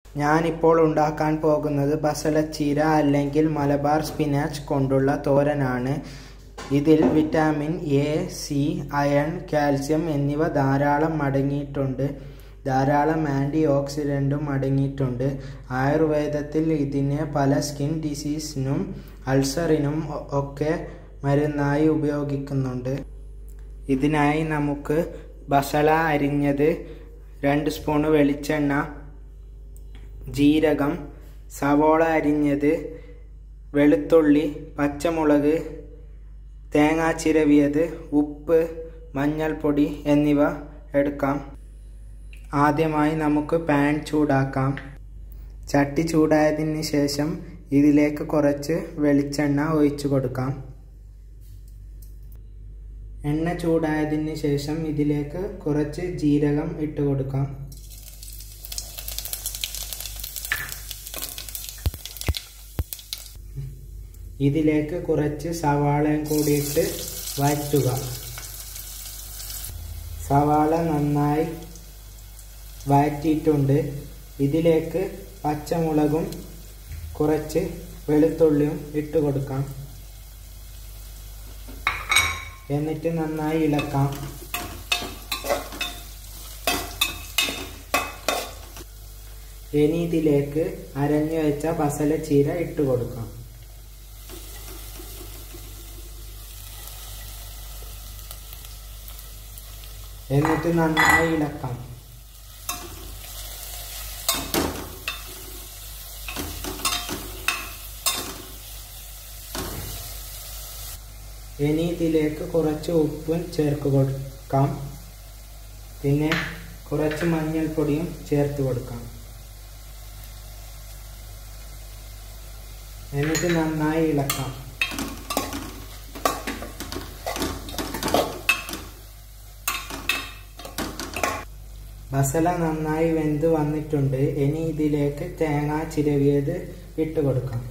ഞാനിപ്പോൾ ഉണ്ടാക്കാൻ പോകുന്നത് ബസലച്ചീര അല്ലെങ്കിൽ മലബാർ സ്പിനാച്ച് കൊണ്ടുള്ള തോരനാണ് ഇതിൽ vitamin A C iron calcium എന്നിവ ധാരാളം അടങ്ങിയിട്ടുണ്ട് ധാരാളം ആൻറ്റി ഓക്സിഡൻറ്റും അടങ്ങിയിട്ടുണ്ട് ആയുർവേദത്തിൽ ഇതിനെ പല സ്കിൻ ഡിസീസിനും അൾസറിനും ഒ- ഒക്കെ മരുന്നായി ഉപയോഗിക്കുന്നുണ്ട് ഇതിനായി നമുക്ക് ബസള അരിഞ്ഞത് രണ്ട് സ്പൂണ് വെളിച്ചെണ്ണ ജീരകം സവോള അരിഞ്ഞത് വെളുത്തുള്ളി പച്ചമുളക് തേങ്ങ ചിരവിയത് ഉപ്പ് മഞ്ഞൾപ്പൊടി എന്നിവ എടുക്കാം ആദ്യമായി നമുക്ക് പാൻ ചൂടാക്കാം ചട്ടി ചൂടായതിന് ശേഷം ഇതിലേക്ക് കുറച്ച് വെളിച്ചെണ്ണ ഒഴിച്ചു കൊടുക്കാം എണ്ണ ചൂടായതിന് ശേഷം ഇതിലേക്ക് കുറച്ച് ജീരകം ഇട്ട് കൊടുക്കാം ഇതിലേക്ക് കുറച്ച് സവാളയും കൂടിയിട്ട് വഴറ്റുക സവാള നന്നായി വഴറ്റിയിട്ടുണ്ട് ഇതിലേക്ക് പച്ചമുളകും കുറച്ച് വെളുത്തുള്ളിയും ഇട്ട് കൊടുക്കാം എന്നിട്ട് നന്നായി ഇളക്കാം ഇനി ഇതിലേക്ക് അരഞ്ഞു വെച്ച ബസല ചീര ഇട്ട് കൊടുക്കാം എന്നിട്ട് നന്നായി ഇളക്കാം ഇനി ഇതിലേക്ക് കുറച്ച് ഉപ്പും ചേർത്ത് കൊടുക്കാം പിന്നെ കുറച്ച് മഞ്ഞൾപ്പൊടിയും ചേർത്ത് കൊടുക്കാം എന്നിട്ട് നന്നായി ഇളക്കാം മസാല നന്നായി വെന്ത് വന്നിട്ടുണ്ട് ഇനി ഇതിലേക്ക് തേങ്ങ ചിരവിയത് ഇട്ട് കൊടുക്കാം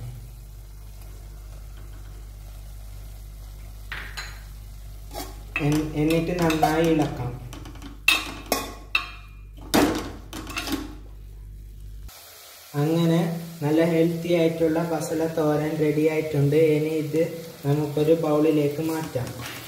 എൻ- എന്നിട്ട് നന്നായി ഇളക്കാം അങ്ങനെ നല്ല ഹെൽത്തി ആയിട്ടുള്ള മസാല തോരൻ റെഡി ആയിട്ടുണ്ട് ഇനി ഇത് നമുക്കൊരു ബൗളിലേക്ക് മാറ്റാം